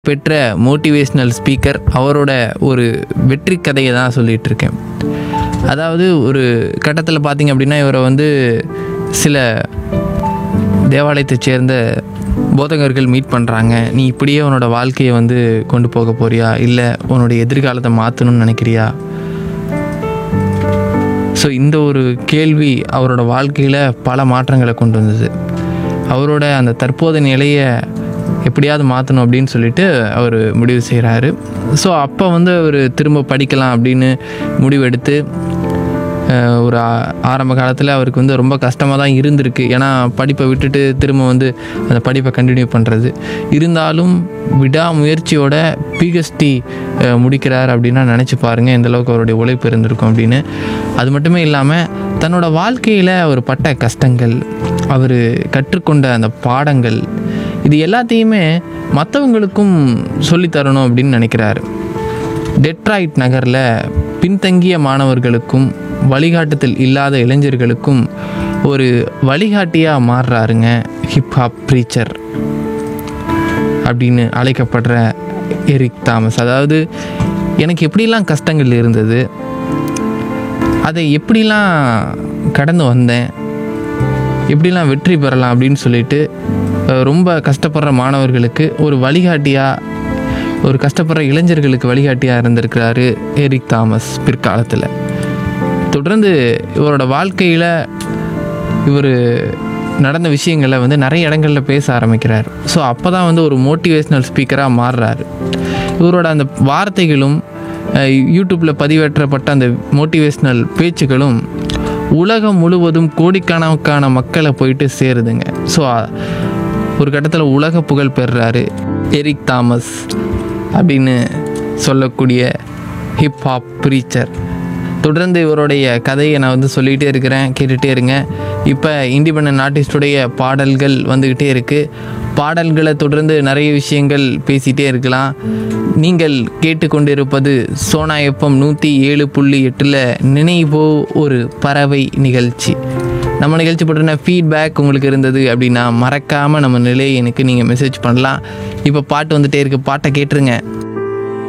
பெற்ற motivational speaker அவரோட ஒரு வெற்றி கதையை தான் சொல்லிட்டு இருக்கேன் அதாவது ஒரு கட்டத்தில் பார்த்தீங்க அப்படின்னா இவரை வந்து சில தேவாலயத்தைச் சேர்ந்த போதகர்கள் மீட் பண்ணுறாங்க நீ இப்படியே உன்னோட வாழ்க்கையை வந்து கொண்டு போக போறியா இல்லை உன்னுடைய எதிர்காலத்தை மாற்றணும்னு நினைக்கிறியா ஸோ இந்த ஒரு கேள்வி அவரோட வாழ்க்கையில் பல மாற்றங்களை கொண்டு வந்தது அவரோட அந்த தற்போதைய நிலையை எப்படியாவது மாற்றணும் அப்படின்னு சொல்லிட்டு அவர் முடிவு செய்கிறாரு ஸோ அப்போ வந்து அவர் திரும்ப படிக்கலாம் அப்படின்னு முடிவெடுத்து அஹ், ஒரு ஆ- ஆரம்ப காலத்தில் அவருக்கு வந்து ரொம்ப கஷ்டமாக தான் இருந்திருக்கு ஏன்னா படிப்பை விட்டுட்டு திரும்ப வந்து அந்த படிப்பை கண்டினியூ பண்ணுறது இருந்தாலும் விடாமுயற்சியோட பிஹெச்டி முடிக்கிறார் அப்படின்னா நினச்சி பாருங்கள் எந்த அளவுக்கு அவருடைய உழைப்பு இருந்திருக்கும் அப்படின்னு அது மட்டுமே இல்லாமல் தன்னோட வாழ்க்கையில் அவர் பட்ட கஷ்டங்கள் அவர் கற்றுக்கொண்ட அந்த பாடங்கள் இது எல்லாத்தையுமே மற்றவங்களுக்கும் சொல்லித்தரணும் அப்படின்னு நினைக்கிறாரு டெட்ராய்ட் நகரில் பின்தங்கிய மாணவர்களுக்கும் வழிகாட்டுதல் இல்லாத இளைஞர்களுக்கும் ஒரு வழிகாட்டியாக மாறுறாருங்க ஹிப்ஹாப் ப்ரீச்சர் அப்படின்னு அழைக்கப்படுற எரிக் தாமஸ் அதாவது எனக்கு எப்படிலாம் கஷ்டங்கள் இருந்தது அதை எப்படிலாம் கடந்து வந்தேன் எப்படிலாம் வெற்றி பெறலாம் அப்படின்னு சொல்லிட்டு அஹ், ரொம்ப கஷ்டப்படுற மாணவர்களுக்கு ஒரு வழிகாட்டியாக ஒரு கஷ்டப்படுற இளைஞர்களுக்கு வழிகாட்டியாக இருந்திருக்கிறாரு எரிக் தாமஸ் பிற்காலத்தில் தொடர்ந்து இவரோட வாழ்க்கையில் இவர் நடந்த விஷயங்களை வந்து நிறைய இடங்களில் பேச ஆரம்பிக்கிறார் ஸோ அப்போ தான் வந்து ஒரு மோட்டிவேஷ்னல் ஸ்பீக்கராக மாறுறாரு இவரோட அந்த வார்த்தைகளும் அஹ், யூடியூப்பில் பதிவேற்றப்பட்ட அந்த மோட்டிவேஷ்னல் பேச்சுகளும் உலகம் முழுவதும் கோடிக்கணக்கான மக்களை போயிட்டு சேருதுங்க ஸோ ஒரு கட்டத்தில் உலக புகழ் பெறுறாரு எரிக் தாமஸ் அப்படின்னு சொல்லக்கூடிய ஹிப்ஹாப் ப்ரீச்சர் தொடர்ந்து இவருடைய கதையை நான் வந்து சொல்லிகிட்டே இருக்கிறேன் கேட்டுகிட்டே இருங்க இப்போ இண்டிபெண்ட் ஆர்டிஸ்டுடைய பாடல்கள் வந்துக்கிட்டே இருக்குது பாடல்களை தொடர்ந்து நிறைய விஷயங்கள் பேசிகிட்டே இருக்கலாம் நீங்கள் கேட்டுக்கொண்டிருப்பது சோனா எஃப்எம் நூற்றி ஏழு புள்ளி எட்டில் நினைவோ ஒரு பறவை நிகழ்ச்சி நம்ம நிகழ்ச்சி பற்றின ஃபீட்பேக் உங்களுக்கு இருந்தது அப்படின்னா மறக்காமல் நம்ம நிலையை எனக்கு நீங்கள் மெசேஜ் பண்ணலாம் இப்போ பாட்டு வந்துட்டே இருக்குது பாட்டை கேட்டுருங்க